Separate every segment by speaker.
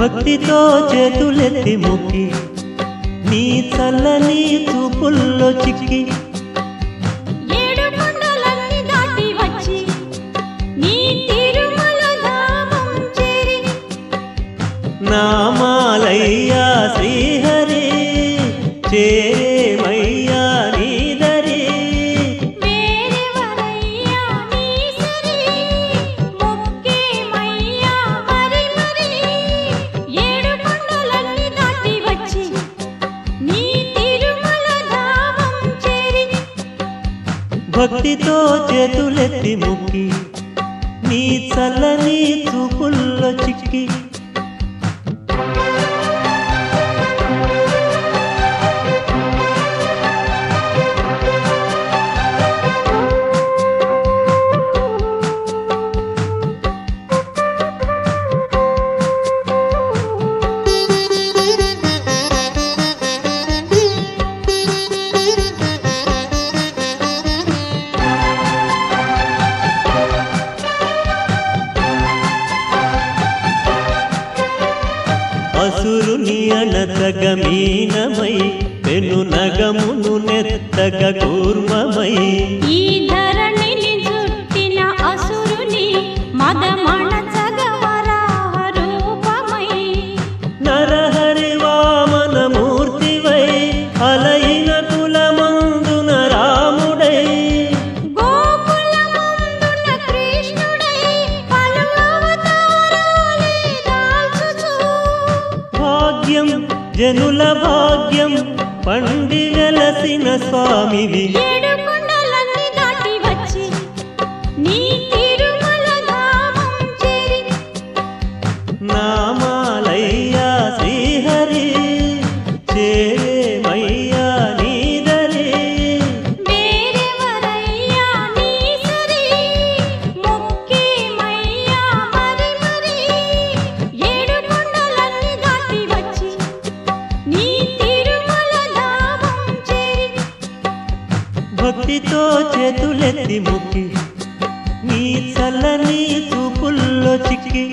Speaker 1: భక్తితో చేతులెత్తి ముక్కి నీ చల్లని చూపుల్లో చిక్కి
Speaker 2: ఏడు కొండలన్నీ దాటి వచ్చి నీ తిరుమల ధామం చేరి
Speaker 1: నామాలయ్యా శ్రీహరి చేరేమయ్యా నీదరి
Speaker 2: వేరెవరయ్యా నీ సరి మొక్కేమయ్యా మరి మరి ఏడు కొండలన్నీ దాటి వచ్చి నీ తిరుమల ధామం చేరి
Speaker 1: భక్తితో చేతులెత్తి ముక్కి నీ చల్లని చూపుల్లో చిక్కి అసురుని అనతగ మీనమై పెను నగమును నెత్తగ కూర్మమై
Speaker 2: ఈ ధరణిని చుట్టిన అసురుని మదమణచగవరాహ రూపమై
Speaker 1: నరహరి వామన మూర్తివై అలయిన కులమందున రాముడై
Speaker 2: గోకులమందున కృష్ణుడై పలు అవతారాలే దాల్చుచు
Speaker 1: భాగ్యం జనుల భాగ్యం పండి వెలసిన స్వామివి
Speaker 2: ఏడు కొండలన్నీ దాటి వచ్చి నీ తిరుమల ధామం చేరి
Speaker 1: నామాలయ్యా శ్రీహరి చేరేమయ్యా నీదరి
Speaker 2: వేరెవరయ్యా నీ సరి మొక్కేమయ్యా మరి మరి ఏడు కొండలన్నీ దాటి వచ్చి నీ తిరుమల ధామం చేరి
Speaker 1: భక్తితో చేతులెత్తి ముక్కి నీ చల్లని చూపుల్లో చిక్కి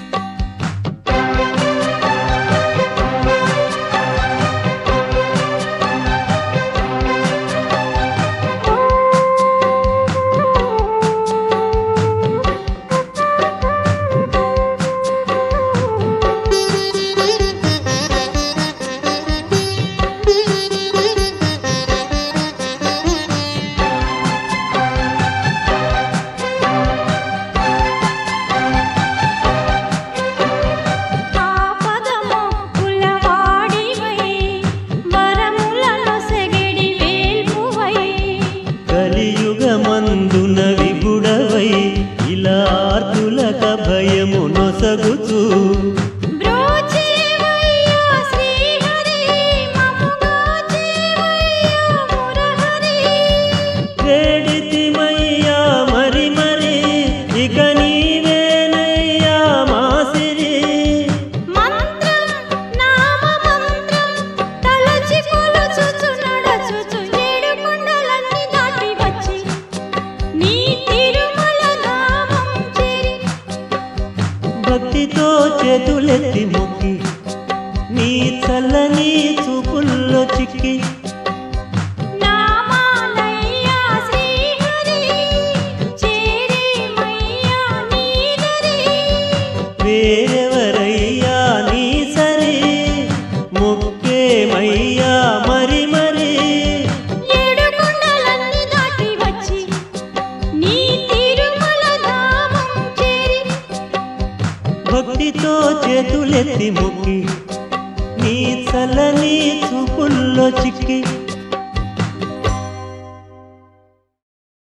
Speaker 2: ఆపదము కులవాడివై వరములను సెగడి వేల్పువై
Speaker 1: కలియుగమందున విగుడవై ఇలా ఆర్తులక భయము నొసగుచూ
Speaker 2: బ్రోచేవయ్యా శ్రీహరి మముగాచేవయ్యా మురహరి
Speaker 1: వేడితిమయ్యా మరి మరి ఇక నీవేనయ్యా మాసిరి
Speaker 2: మంత్రం నామ మంత్రం తలచి కొలుచుచు నడచుచు ఏడు కొండలన్నీ దాటి వచ్చి నీ తిరుమల ధామం చేరి
Speaker 1: భక్తితో చేతులెత్తి ముక్కి నీ చల్లని చూపుల్లో చిక్కి
Speaker 2: నామాలయ్యా శ్రీహరి చేరేమయ్యా నీదరి
Speaker 1: వేరెవరయ్యా నీ సరి ముక్కేమయ్యా మరి మరి
Speaker 2: ఏడు కొండలన్నీ దాటి వచ్చి నీ తిరుమల ధామం చేరి
Speaker 1: భక్తితో చేతులెత్తి ముక్కి నీ చల్లని చూపుల్లో చిక్కి